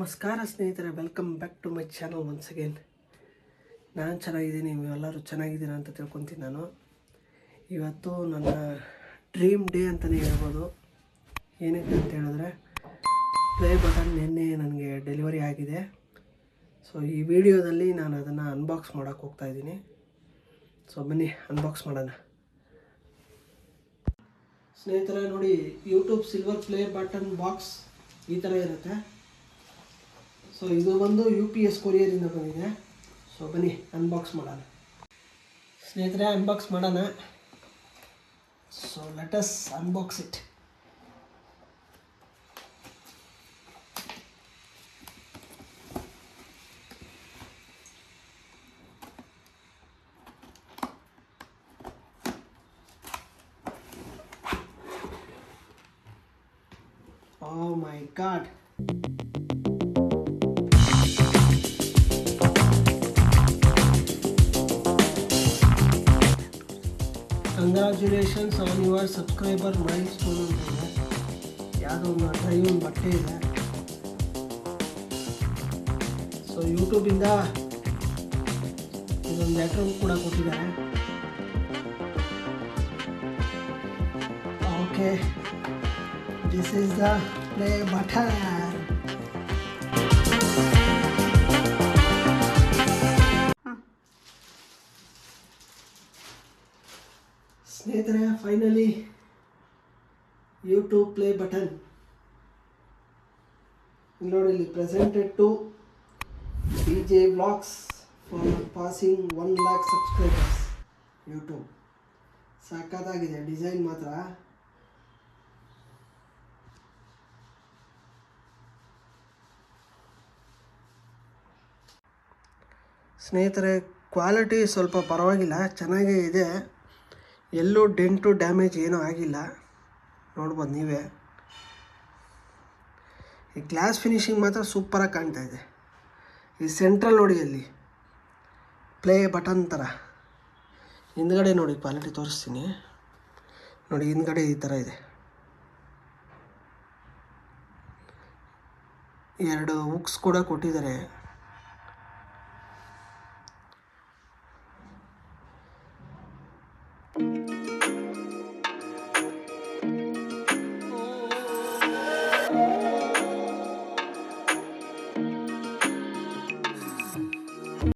ನಮಸ್ಕಾರ ಸ್ನೇಹಿತರೆ welcome back to my channel once again ನಾನು ಚೆನ್ನಾಗಿದ್ದೀನಿ ನೀವೆಲ್ಲರೂ ಚೆನ್ನಾಗಿದ್ದೀರಾ ಅಂತ ತಿಳ್ಕೊತೀನಿ ನಾನು ಇವತ್ತು ನನ್ನ ಡ್ರೀಮ್ ಡೇ ಅಂತಲೇ ಹೇಳ್ಬೋದು ಏನಕ್ಕೆ ಅಂತ ಹೇಳಿದ್ರೆ ಪ್ಲೇ ಬಟನ್ ನಿನ್ನೆ ನನಗೆ ಡೆಲಿವರಿ ಆಗಿದೆ ಸೊ ಈ ವಿಡಿಯೋದಲ್ಲಿ ನಾನು ಅದನ್ನು ಅನ್ಬಾಕ್ಸ್ ಮಾಡೋಕ್ಕೆ ಹೋಗ್ತಾ ಇದ್ದೀನಿ ಸೊ ಬನ್ನಿ ಅನ್ಬಾಕ್ಸ್ ಮಾಡೋಣ ಸ್ನೇಹಿತರೆ ನೋಡಿ YouTube silver play button box ಈ ಥರ ಇರುತ್ತೆ ಸೊ ಇದು ಬಂದು ಯು ಪಿ ಎಸ್ ಕೊರಿಯರಿಂದ ಬಂದಿದೆ ಸೊ ಬನ್ನಿ ಅನ್ಬಾಕ್ಸ್ ಮಾಡೋಣ ಸ್ನೇಹಿತರೆ ಅನ್ಬಾಕ್ಸ್ ಮಾಡೋಣ so let's unbox it Oh my god. Congratulations on your subscriber milestone ಅಂತ ಇದೆ ಯಾವುದೋ ಒಂದು ಡ್ರೈವ್ ಒಂದು ಬಟ್ಟೆ ಇದೆ ಸೊ ಯೂಟ್ಯೂಬಿಂದ ಇದೊಂದು ಲೆಟ್ರ್ ಕೂಡ ಕೊಟ್ಟಿದ್ದಾರೆ okay this is the play button ಸ್ನೇಹಿತರೆ ಫೈನಲಿ ಯೂಟ್ಯೂಬ್ ಪ್ಲೇ ಬಟನ್ ನೋಡಿ ಇಲ್ಲಿ presented to D J blogs for passing one lakh subscribers YouTube ಸಾಕಾಗಿದೆ ಡಿಸೈನ್ ಮಾತ್ರ ಸ್ನೇಹಿತರೆ ಕ್ವಾಲಿಟಿ ಸ್ವಲ್ಪ ಪರವಾಗಿಲ್ಲ ಚೆನ್ನಾಗೇ ಇದೆ ಎಲ್ಲೂ ಡೆಂಟು ಡ್ಯಾಮೇಜ್ ಏನೂ ಆಗಿಲ್ಲ ನೋಡ್ಬೋದು ನೀವೇ ಈ ಗ್ಲಾಸ್ ಫಿನಿಶಿಂಗ್ ಮಾತ್ರ ಸೂಪರಾಗಿ ಕಾಣ್ತಾ ಇದೆ ಈ ಸೆಂಟ್ರಲ್ ನೋಡಿ ಅಲ್ಲಿ ಪ್ಲೇ ಬಟನ್ ಥರ ಹಿಂದ್ಗಡೆ ನೋಡಿ ಕ್ವಾಲಿಟಿ ತೋರಿಸ್ತೀನಿ ನೋಡಿ ಹಿಂದ್ಗಡೆ ಈ ಥರ ಇದೆ ಎರಡು ಹುಕ್ಸ್ ಕೂಡ ಕೊಟ್ಟಿದ್ದಾರೆ